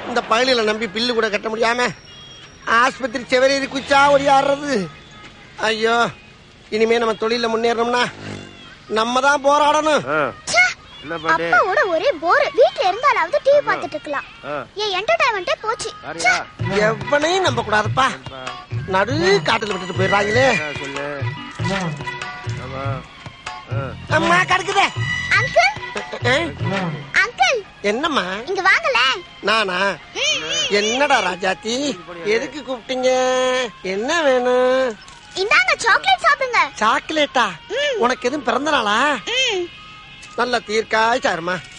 இந்த பயலில நம்பி பில்லு கூட கட்ட முடியாம ஆஸ்பத்திரி செவரேறி குச்சா ஓடியாடுறது ஐயோ இனிமே நம்ம தொழில முன்னேறணும்னா நம்ம தான் போராடணும் ச்சே! என்ன பாட்டு அப்பாவோட ஒரே போர் வீட்ல இருந்தாலாவது டிவி பார்த்துட்டு இருக்கலாம் ஆ. என் என்டர்டைன்மெண்டே போச்சு யாரியா எவனையும் நம்ப கூடாதுப்பா நடு காட்டுல விட்டுட்டு போயிடுறாங்களே சொல்லு ஆமா ஆ. அம்மா கிடக்குதே அங்கிள் அஹ், அங்கிள் என்னம்மா இங்க வாங்கல நானா என்னடா ராஜாத்தி எதுக்கு கூப்பிட்டீங்க என்ன வேணும் இந்தாங்க சாக்லேட் சாப்பிடுங்க சாக்லேட்டா ம். உனக்கு எதுவும் பிறந்த நாளா ம். நல்ல தீர்க்காய் சாருமா